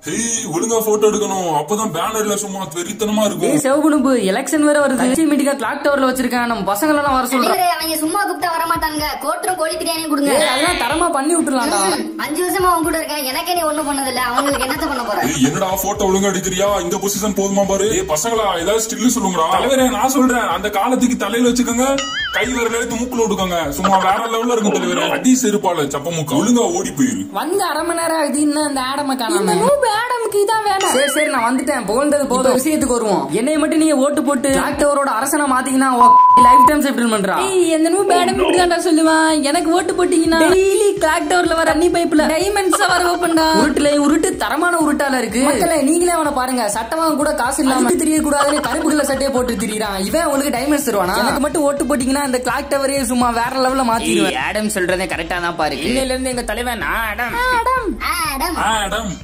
hey ஒழுங்கா photo எடுக்கணும் அப்பதான் பேனர்ல சும்மா வெறித்தனமா இருக்கும் ஏய் செவகுணுப்பு எலெக்ஷன் வேற வருது கட்சி மீட்டிங்கா கிளாக் டவர்ல வச்சிருக்கேன் நம்ம பசங்க எல்லாம் வர சொல்றேன் தலைவரே அவங்க சும்மா கூப்பிட்டா வர மாட்டாங்க கோட்டரும் கோழி பிரியாணியும் கொடுங்க ஏய், அதெல்லாம் தரமா பண்ணி விட்டுலாம்டா ம், அஞ்சு வருஷமா அவங்க கூட இருக்கேன் எனக்கே நீ ஒண்ணும் பண்ணதில்ல அவங்களுக்கு என்னத்த பண்ண போற ஏய், என்னடா போட்டோ ஒழுங்கா எடுக்கிறியா இந்த பொசிஷன் போதுமா பாரு ஏய் பசங்களா ஏதாவது ஸ்டில் சொல்லுங்கடா தலைவரே நான் சொல்றேன் அந்த காலத்துக்கு தலையில வச்சுக்கோங்க கை விரல எடுத்து மூக்குல விட்டுக்கோங்க சும்மா வேற லெவல்ல இருக்கும் தலைவரே அடி செருப்பால சப்ப மூக்கு ஒழுங்கா ஓடி போயிரு வந்து அரை மணி நேரம் ஆகுது இன்னும் இந்த ஆடம காணாம நூபு ஆடமுக்கு இதான் வேணும் சரி சரி நான் வந்துட்டேன் போன்றது போதும் விஷயத்துக்கு வருவோம் என்னைய மட்டும் நீங்க ஓட்டு போட்டு டாக்டரோட அரசனை மாத்தீங்கன்னா லைஃப் டைம் செட்டில் பண்றா எந்த நூபு ஆடம் இப்படிதான்டா சொல்லுவான் எனக்கு ஓட்டு போட்டீங்கன்னா டெய்லி கிளாக் டவர்ல வர அன்னி பைப்ல டைமண்ட்ஸ் வர ஓப்பன்டா உருட்டுல உருட்டு தரமான உருட்டால இருக்கு மக்களே நீங்களே அவனை பாருங்க சட்டை வாங்க கூட காசு இல்லாம தெரிய கூடாதுன்னு கருப்பு கலர் சட்டையை போட்டு திரியறான் இவன் உங்களுக்கு டைமண்ட்ஸ் தருவானா எனக்கு மட்டும் ஓட்டு போட்டீங்கன்னா இந்த கிளாக் டவரே சும்மா வேற லெவல்ல மாத்திடுவேன் ஆடம் சொல்றதே கரெக்டா தான் பாரு இன்னையில இருந்து எங்க தலைவன் நான் ஆடம் ஆடம் ஆடம் ஆடம்